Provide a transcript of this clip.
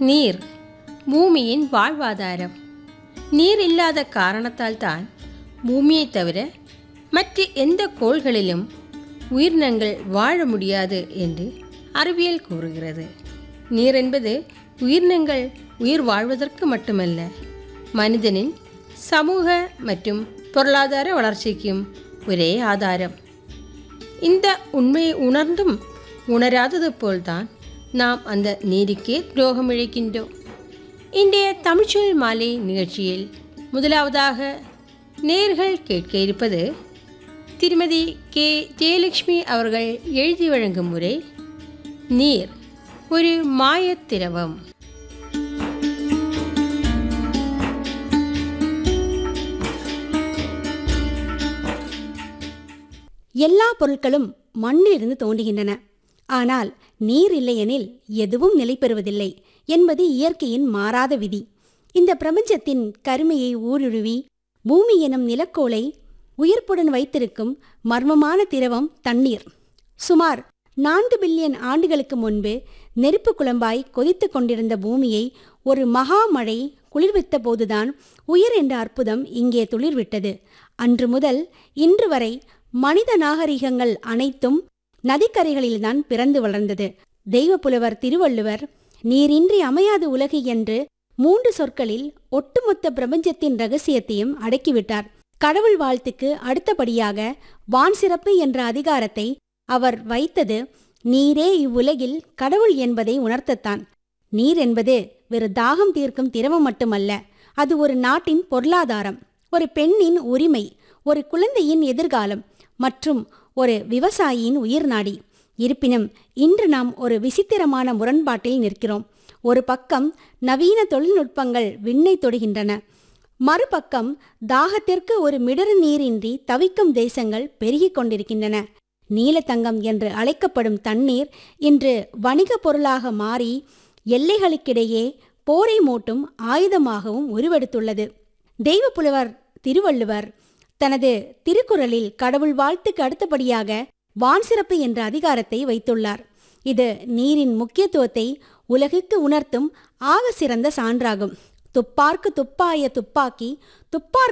நீர் பூமியின் வாழ்வாதாரம் நீர் இல்லாத காரணத்தால் தான் பூமியை தவிர மற்ற எந்த கோள்களிலும் உயிரினங்கள் வாழ முடியாது என்று அறிவியல் கூறுகிறது நீர் என்பது உயிரினங்கள் உயிர் வாழ்வதற்கு மட்டுமல்ல மனிதனின் சமூக மற்றும் பொருளாதார வளர்ச்சிக்கும் ஒரே ஆதாரம் இந்த உண்மையை உணர்ந்தும் உணராதது போல்தான் நாம் அந்த நீருக்கே துரோகம் இழைக்கின்றோம் இன்றைய தமிழ்ச்சொல் மாலை நிகழ்ச்சியில் முதலாவதாக நேர்கள் கேட்க இருப்பது திருமதி கே ஜெயலட்சுமி அவர்கள் எழுதி வழங்கும் முறை நீர் ஒரு மாயத் திரவம் எல்லா பொருட்களும் மண்ணிலிருந்து தோன்றுகின்றன ஆனால் நீர் இல்லையெனில் எதுவும் நிலை பெறுவதில்லை என்பது இயற்கையின் மாறாத விதி இந்த பிரபஞ்சத்தின் கருமையை ஊடுருவி பூமி எனும் நிலக்கோளை உயிர்ப்புடன் வைத்திருக்கும் மர்மமான திரவம் தண்ணீர் சுமார் நான்கு பில்லியன் ஆண்டுகளுக்கு முன்பு நெருப்பு குழம்பாய் கொதித்துக் கொண்டிருந்த பூமியை ஒரு மகா மழை குளிர்வித்த போதுதான் உயிர் என்ற அற்புதம் இங்கே துளிர்விட்டது அன்று முதல் இன்று வரை மனித நாகரிகங்கள் அனைத்தும் நதிக்கரைகளில்தான் பிறந்து வளர்ந்தது தெய்வப்புலவர் திருவள்ளுவர் நீரின்றி அமையாது உலகு என்று மூன்று சொற்களில் ஒட்டுமொத்த பிரபஞ்சத்தின் ரகசியத்தையும் அடக்கிவிட்டார் கடவுள் வாழ்த்துக்கு அடுத்தபடியாக வான் சிறப்பு என்ற அதிகாரத்தை அவர் வைத்தது நீரே இவ்வுலகில் கடவுள் என்பதை உணர்த்தத்தான் நீர் என்பது வெறு தாகம் தீர்க்கும் திரவம் மட்டுமல்ல அது ஒரு நாட்டின் பொருளாதாரம் ஒரு பெண்ணின் உரிமை ஒரு குழந்தையின் எதிர்காலம் மற்றும் ஒரு விவசாயியின் உயிர் நாடி இருப்பினும் இன்று நாம் ஒரு விசித்திரமான முரண்பாட்டில் நிற்கிறோம் ஒரு பக்கம் நவீன தொழில்நுட்பங்கள் விண்ணை தொடுகின்றன மறுபக்கம் தாகத்திற்கு ஒரு மிடறு நீரின்றி தவிக்கும் தேசங்கள் பெருகிக் கொண்டிருக்கின்றன நீலத்தங்கம் என்று அழைக்கப்படும் தண்ணீர் இன்று வணிகப் பொருளாக மாறி எல்லைகளுக்கிடையே போரை மூட்டும் ஆயுதமாகவும் உருவெடுத்துள்ளது தெய்வப்புலவர் திருவள்ளுவர் தனது திருக்குறளில் கடவுள் வாழ்த்துக்கு அடுத்தபடியாக வான் சிறப்பு என்ற அதிகாரத்தை வைத்துள்ளார் இது நீரின் முக்கியத்துவத்தை உலகுக்கு உணர்த்தும் ஆக சிறந்த சான்றாகும் துப்பார்க்கு துப்பாய துப்பாக்கி துப்பார்